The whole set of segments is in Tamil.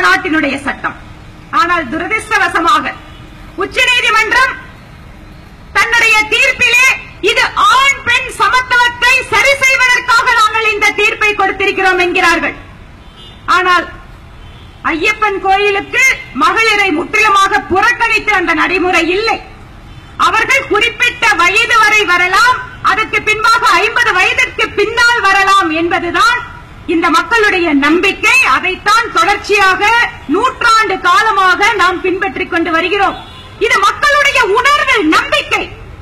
நாட்டினுடைய சட்டம் ஆனால் துரதிர்ஷ்டவசமாக உச்சநீதிமன்றம் தன்னுடைய தீர்ப்பிலே இது ஆண் பெண் சமத்துவத்தை சரி செய்வதற்காக நாங்கள் இந்த தீர்ப்பை கொடுத்திருக்கிறோம் என்கிறார்கள் ஆனால் ஐயப்பன் கோயிலுக்கு மகளிரை முற்றிலுமாக புறக்கணித்து அந்த நடைமுறை இல்லை அவர்கள் குறிப்பிட்ட வயது வரை வரலாம் அதற்கு பின்பாக ஐம்பது வயதிற்கு பின்னால் வரலாம் என்பதுதான் இந்த மக்களுடைய நம்பிக்கை அதைத்தான் தொடர்ச்சியாக நூற்றாண்டு காலமாக நாம் பின்பற்றிக் கொண்டு வருகிறோம் இது மக்களுடைய உணர்வு நம்பிக்கை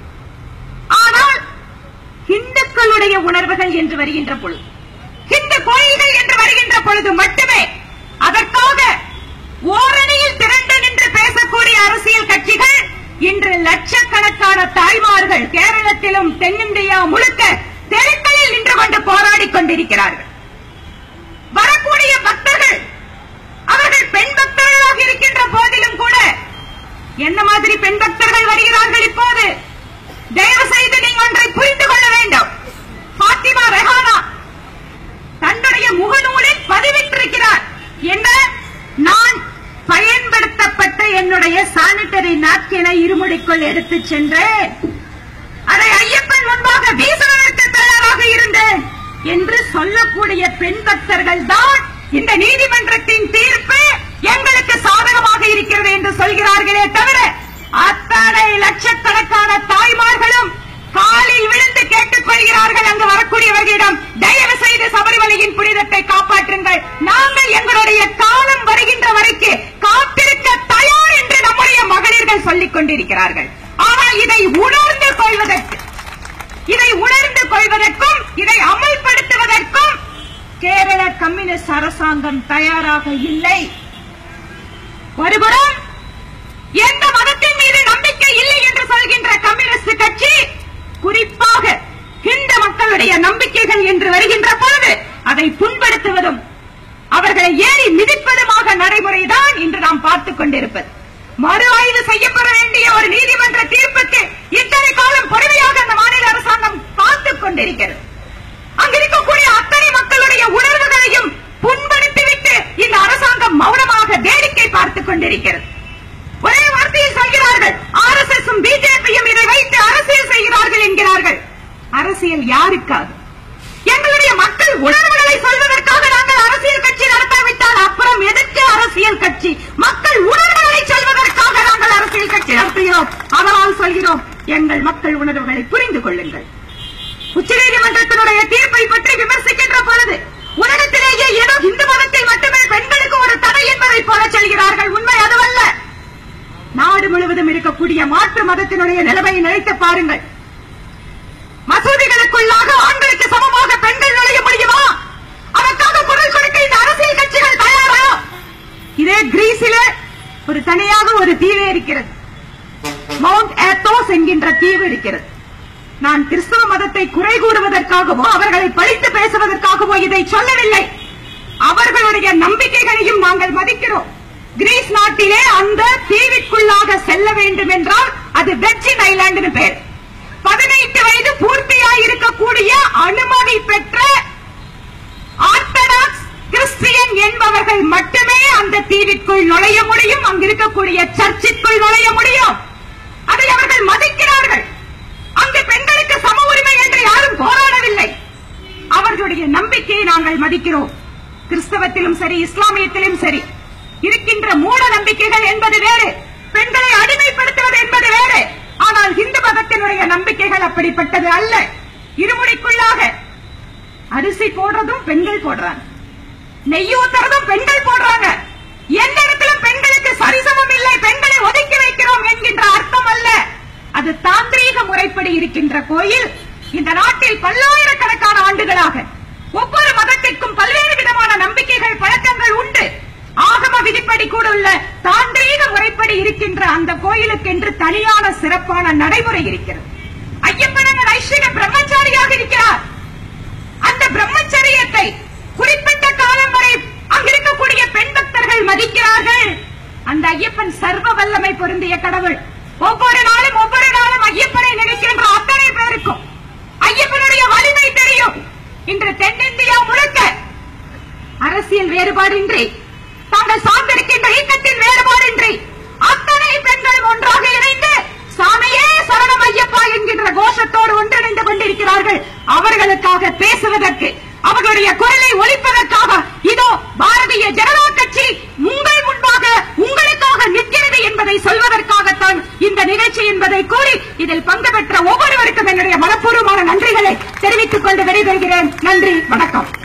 ஆனால் இந்துக்களுடைய உணர்வுகள் என்று வருகின்ற பொழுது இந்து கோயில்கள் என்று வருகின்ற பொழுது மட்டுமே அதற்காக ஓரணியில் திரண்டு நின்று பேசக்கூடிய அரசியல் கட்சிகள் இன்று லட்சக்கணக்கான தாய்மார்கள் கேரளத்திலும் தென்னிந்தியா முழுக்க தெருக்களில் நின்று கொண்டு போராடிக் கொண்டிருக்கிறார்கள் வரக்கூடிய பக்தர்கள் அவர்கள் பெண் பக்தர்களாக இருக்கின்ற போதிலும் கூட என்ன மாதிரி பெண் பக்தர்கள் வருகிறார்கள் இப்போது தயவு செய்து நீங்கள் ஒன்றை புரிந்து கொள்ள வேண்டும் பாத்திமா ரெஹானா தன்னுடைய முகநூலில் பதிவிட்டிருக்கிறார் என்ன நான் பயன்படுத்தப்பட்ட என்னுடைய சானிட்டரி நாப்கினை இருமுடிக்குள் எடுத்துச் சென்றேன் அதை ஐயப்பன் முன்பாக வீசுவதற்கு தயாராக இருந்தேன் என்று சொல்லக்கூடிய பெண் பக்தர்கள் தான் இந்த நீதிமன்றத்தின் தீர்ப்பு எங்களுக்கு சாதகமாக இருக்கிறது என்று சொல்கிறார்களே தவிர அத்தனை லட்சக்கணக்கான தாய்மார்களும் காலில் விழுந்து கேட்டுக் கொள்கிறார்கள் அங்கு வரக்கூடியவர்களிடம் தயவு செய்து சபரிமலையின் புனிதத்தை காப்பாற்றுங்கள் நாங்கள் எங்களுடைய காலம் வருகின்ற வரைக்கு காத்திருக்க தயார் என்று நம்முடைய மகளிர்கள் சொல்லிக் கொண்டிருக்கிறார்கள் ஆனால் இதை உணர்ந்து கொள்வதற்கு இதை உணர்ந்து கொள்வதற்கும் இதை அமல்படுத்துவதற்கும் கேரள கம்யூனிஸ்ட் அரசாங்கம் தயாராக இல்லை ஒருபுறம் எந்த மதத்தின் மீது நம்பிக்கை இல்லை என்று சொல்கின்ற கம்யூனிஸ்ட் கட்சி குறிப்பாக இந்து மக்களுடைய நம்பிக்கைகள் என்று வருகின்ற பொழுது அதை புண்படுத்துவதும் அவர்களை ஏறி மிதிப்பதுமாக நடைமுறைதான் இன்று நாம் பார்த்துக் கொண்டிருப்பது மறு ஆய்வு செய்யப்பட வேண்டிய ஒரு நீதிமன்ற தீர்ப்புக்கு இத்தனை காலம் பொறுமையாக அந்த மாநில அரசாங்கம் பார்த்துக் கொண்டிருக்கிறது அங்கு இருக்கக்கூடிய அத்தனை மக்களுடைய உணர்வுகளையும் புண்படுத்திவிட்டு இந்த அரசாங்கம் மௌனமாக வேடிக்கை பார்த்துக் கொண்டிருக்கிறது ஒரே வார்த்தையில் சொல்கிறார்கள் ஆர் எஸ் எஸ் பிஜேபியும் இதை வைத்து அரசியல் செய்கிறார்கள் என்கிறார்கள் அரசியல் யாருக்காக எங்களுடைய மக்கள் உணர்வுகளை சொல்வதற்காக நாங்கள் அரசியல் கட்சி நடத்தாவிட்டால் அப்புறம் எதற்கு அரசியல் கட்சி மக்கள் உணர்வுகளை சொல்வதற்காக நாங்கள் அரசியல் கட்சி நடத்துகிறோம் அதனால் சொல்கிறோம் எங்கள் மக்கள் உணர்வுகளை புரிந்து கொள்ளுங்கள் உச்சநீதிமன்றத்தினுடைய தீர்ப்பை பற்றி விமர்சிக்கின்ற பொழுது உலகத்திலேயே ஏதோ இந்து மதத்தில் மட்டுமே பெண்களுக்கு ஒரு தடை என்பதை போல சொல்கிறார்கள் உண்மை அதுவல்ல நாடு முழுவதும் இருக்கக்கூடிய மாற்று மதத்தினுடைய நிலைமையை நினைத்து பாருங்கள் மசூதிகளுக்குள்ளாக ஆண்களுக்கு சமமாக பெண்கள் நுழைய முடியுமா அதற்காக குரல் கொடுக்க இந்த அரசியல் கட்சிகள் தயாரா இதே கிரீஸிலே ஒரு தனியாக ஒரு தீவு இருக்கிறது மவுண்ட் ஏத்தோஸ் என்கின்ற தீவு இருக்கிறது நான் கிறிஸ்தவ மதத்தை குறை கூறுவதற்காகவோ அவர்களை பழித்து பேசுவதற்காகவோ இதை சொல்லவில்லை அவர்களுடைய நம்பிக்கைகளையும் நாங்கள் மதிக்கிறோம் கிரீஸ் நாட்டிலே அந்த தீவிற்குள்ளாக செல்ல வேண்டும் என்றால் அது வெர்ஜின் ஐலாண்டு பேர் பதினெட்டு வயது பூர்த்தியாய் இருக்கக்கூடிய அனுமதி பெற்ற ஆர்த்தடாக்ஸ் கிறிஸ்டியன் என்பவர்கள் மட்டுமே அந்த தீவிற்குள் நுழைய முடியும் அங்கு இருக்கக்கூடிய சர்ச்சிற்குள் நுழைய முடியும் அதை அவர்கள் மதிக்கிறார்கள் அங்கு பெண்களுக்கு சம உரிமை என்று யாரும் போராடவில்லை அவர்களுடைய நம்பிக்கையை நாங்கள் மதிக்கிறோம் கிறிஸ்தவத்திலும் சரி இஸ்லாமியத்திலும் சரி இருக்கின்ற மூட நம்பிக்கைகள் என்பது வேறு பெண்களை அடிமைப்படுத்துவது என்பது வேறு ஆனால் இந்து மதத்தினுடைய நம்பிக்கைகள் அப்படிப்பட்டது அல்ல இருமுடிக்குள்ளாக அரிசி போடுறதும் பெண்கள் போடுறாங்க நெய் ஊத்துறதும் பெண்கள் போடுறாங்க எந்த இடத்திலும் பெண்களுக்கு சரிசமம் இல்லை பெண்களை ஒதுக்கி வைக்கிறோம் என்கின்ற அர்த்தம் அல்ல அது தாந்திரீக முறைப்படி இருக்கின்ற கோயில் இந்த நாட்டில் பல்லாயிரக்கணக்கான ஆண்டுகளாக ஒவ்வொரு மதத்திற்கும் பல்வேறு விதமான நம்பிக்கைகள் பழக்கங்கள் உண்டு ஆகம விதிப்படி கூட உள்ள தாந்திரீக முறைப்படி இருக்கின்ற அந்த கோயிலுக்கு என்று தனியான சிறப்பான நடைமுறை இருக்கிறது ஐயப்பன் என்ற ஐஸ்வர்ய பிரம்மச்சாரியாக இருக்கிறார் அந்த பிரம்மச்சரியத்தை குறிப்பிட்ட காலம் வரை அங்க இருக்கக்கூடிய பெண் பக்தர்கள் மதிக்கிறார்கள் அந்த ஐயப்பன் சர்வ வல்லமை பொருந்திய கடவுள் ஒவ்வொரு நாளும் ஒவ்வொரு நாளும் ஐயப்பனை நினைக்கின்ற அத்தனை பேருக்கும் ஐயப்பனுடைய வலிமை தெரியும் இன்று தென்னிந்தியா முழுக்க அரசியல் வேறுபாடின்றி தாங்கள் சார்ந்திருக்கின்ற இயக்கத்தின் வேறுபாடின்றி அத்தனை பெண்களும் ஒன்றாக இணைந்து சாமியே சரணம் ஐயப்பா என்கின்ற கோஷத்தோடு ஒன்றிணைந்து கொண்டிருக்கிறார்கள் அவர்களுக்காக பேசுவதற்கு அவர்களுடைய குரலை ஒலிப்பதற்காக இதோ பாரதிய ஜனதா கட்சி உங்கள் முன்பாக உங்களுக்காக நிற்கிறது என்பதை சொல்வதற்காகத்தான் இந்த நிகழ்ச்சி என்பதை கூறி இதில் பங்கு பெற்ற ஒவ்வொருவருக்கும் என்னுடைய மனப்பூர்வமான நன்றிகளை தெரிவித்துக் கொண்டு விடைபெறுகிறேன் நன்றி வணக்கம்